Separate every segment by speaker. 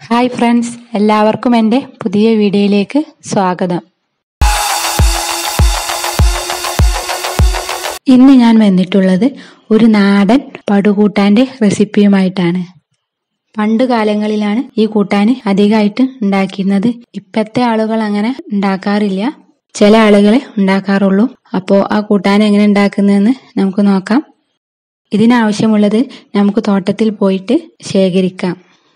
Speaker 1: hi friends എല്ലാവർക്കും എൻ്റെ പുതിയ വീഡിയോയിലേക്ക് സ്വാഗതം ഇന്ന് ഞാൻ വന്നിട്ടുള്ളത് ഒരു നാടൻ പടുകൂട്ടാൻ്റെ റെസിപ്പിയുമായിട്ടാണ് പണ്ട് കാലങ്ങളിലാണ് ഈ കൂട്ടാൻ അധികമായിട്ട് ഉണ്ടാക്കിയിരുന്നത് ഇപ്പോഴത്തെ ആളുകൾ അങ്ങനെ ഉണ്ടാക്കാറില്ല ചില ആളുകളെ ഉണ്ടാക്കാറുള്ളൂ അപ്പോൾ ആ കൂട്ടാൻ എങ്ങനെ ഉണ്ടാക്കുന്നതെന്ന് നമുക്ക് നോക്കാം ഇതിനാവശ്യമുള്ളത് നമുക്ക് തോട്ടത്തിൽ പോയിട്ട് ശേഖരിക്കാം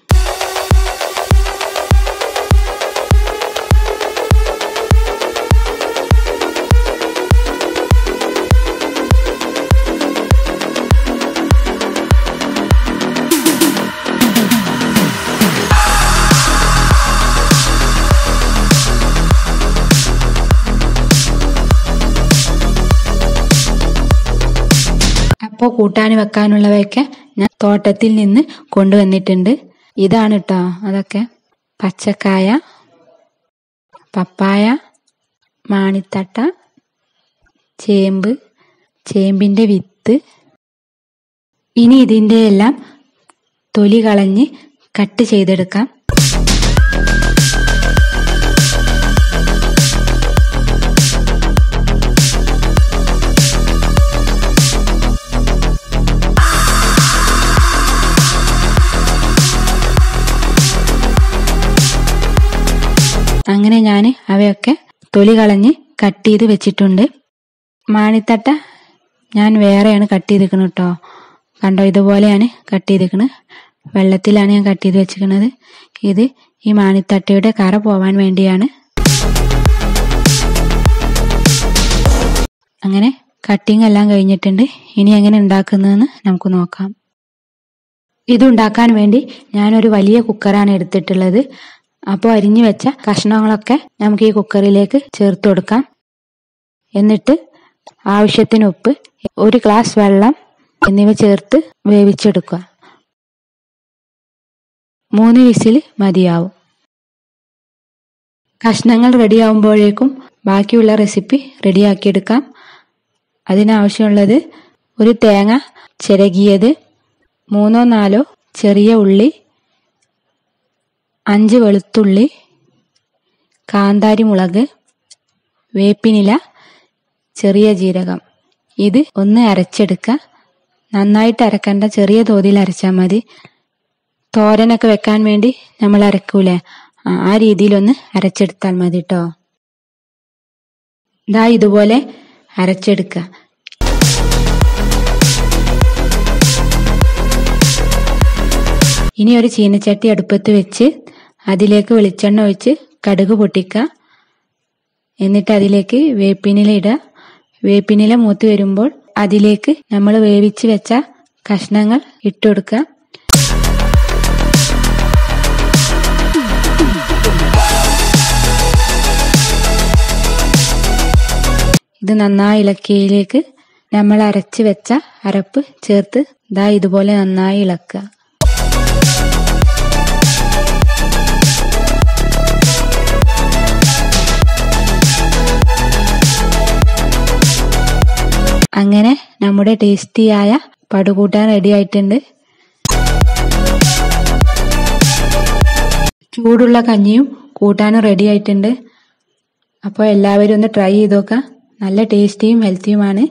Speaker 1: അപ്പോൾ കൂട്ടാൻ വെക്കാനുള്ളവയൊക്കെ ഞാൻ തോട്ടത്തിൽ നിന്ന് കൊണ്ടുവന്നിട്ടുണ്ട് ഇതാണ് കേട്ടോ അതൊക്കെ പച്ചക്കായ പപ്പായ മാണിത്തട്ട ചേമ്പ് ചേമ്പിൻ്റെ വിത്ത് ഇനി ഇതിൻ്റെ എല്ലാം തൊലി കളഞ്ഞ് കട്ട് ചെയ്തെടുക്കാം അങ്ങനെ ഞാൻ അവയൊക്കെ തൊലി കളഞ്ഞ് കട്ട് ചെയ്ത് വെച്ചിട്ടുണ്ട് മാണിത്തട്ട ഞാൻ വേറെയാണ് കട്ട് ചെയ്തിരിക്കുന്നത് കേട്ടോ കണ്ടോ ഇതുപോലെയാണ് കട്ട് ചെയ്തിരിക്കുന്നത് വെള്ളത്തിലാണ് ഞാൻ കട്ട് ചെയ്ത് വെച്ചിരിക്കുന്നത് ഇത് ഈ മാണിത്തട്ടയുടെ കറ പോവാൻ വേണ്ടിയാണ് അങ്ങനെ കട്ടിങ് എല്ലാം കഴിഞ്ഞിട്ടുണ്ട് ഇനി എങ്ങനെ ഉണ്ടാക്കുന്നതെന്ന് നമുക്ക് നോക്കാം ഇതുണ്ടാക്കാൻ വേണ്ടി ഞാനൊരു വലിയ കുക്കറാണ് എടുത്തിട്ടുള്ളത് അപ്പോൾ അരിഞ്ഞു വെച്ച കഷ്ണങ്ങളൊക്കെ നമുക്ക് ഈ കുക്കറിലേക്ക് ചേർത്ത് കൊടുക്കാം എന്നിട്ട് ആവശ്യത്തിന് ഉപ്പ് ഒരു ഗ്ലാസ് വെള്ളം എന്നിവ ചേർത്ത് വേവിച്ചെടുക്കുക മൂന്ന് വിസിൽ മതിയാവും കഷ്ണങ്ങൾ റെഡിയാവുമ്പോഴേക്കും ബാക്കിയുള്ള റെസിപ്പി റെഡിയാക്കിയെടുക്കാം അതിനാവശ്യമുള്ളത് ഒരു തേങ്ങ ചിരകിയത് മൂന്നോ നാലോ ചെറിയ ഉള്ളി അഞ്ച് വെളുത്തുള്ളി കാന്താരി മുളക് വേപ്പിനില ചെറിയ ജീരകം ഇത് ഒന്ന് അരച്ചെടുക്കുക നന്നായിട്ട് അരക്കണ്ട ചെറിയ തോതിൽ അരച്ചാൽ മതി തോരനൊക്കെ വെക്കാൻ വേണ്ടി നമ്മൾ അരക്കൂലേ ആ രീതിയിലൊന്ന് അരച്ചെടുത്താൽ മതി കേട്ടോ ഇതാ ഇതുപോലെ അരച്ചെടുക്കുക ഇനി ഒരു ചീനച്ചട്ടി അടുപ്പത്ത് വെച്ച് അതിലേക്ക് വെളിച്ചെണ്ണ ഒഴിച്ച് കടുക് പൊട്ടിക്കുക എന്നിട്ട് അതിലേക്ക് വേപ്പിനില ഇടുക വേപ്പിനില മൂത്ത് വരുമ്പോൾ അതിലേക്ക് നമ്മൾ വേവിച്ച് വെച്ച കഷ്ണങ്ങൾ ഇട്ടുകൊടുക്കുക ഇത് നന്നായി ഇളക്കിയതിലേക്ക് നമ്മൾ അരച്ച് വെച്ച അരപ്പ് ചേർത്ത് ദാ ഇതുപോലെ നന്നായി ഇളക്കുക അങ്ങനെ നമ്മുടെ ടേസ്റ്റിയായ പടുകൂട്ടാൻ റെഡി ആയിട്ടുണ്ട് ചൂടുള്ള കഞ്ഞിയും കൂട്ടാനും റെഡി ആയിട്ടുണ്ട് അപ്പോൾ എല്ലാവരും ഒന്ന് ട്രൈ ചെയ്ത് നോക്കാം നല്ല ടേസ്റ്റിയും ഹെൽത്തിയുമാണ്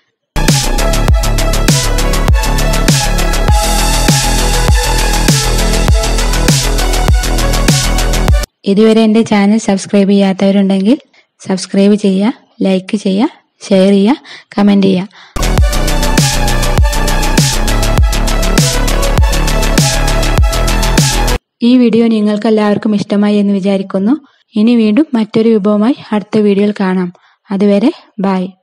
Speaker 1: ഇതുവരെ എൻ്റെ ചാനൽ സബ്സ്ക്രൈബ് ചെയ്യാത്തവരുണ്ടെങ്കിൽ സബ്സ്ക്രൈബ് ചെയ്യുക ലൈക്ക് ചെയ്യുക ഷെയർ ചെയ്യുക കമൻറ്റ് ചെയ്യുക ഈ വീഡിയോ നിങ്ങൾക്ക് എല്ലാവർക്കും ഇഷ്ടമായി എന്ന് വിചാരിക്കുന്നു ഇനി വീണ്ടും മറ്റൊരു വിഭവമായി അടുത്ത വീഡിയോയിൽ കാണാം അതുവരെ ബായ്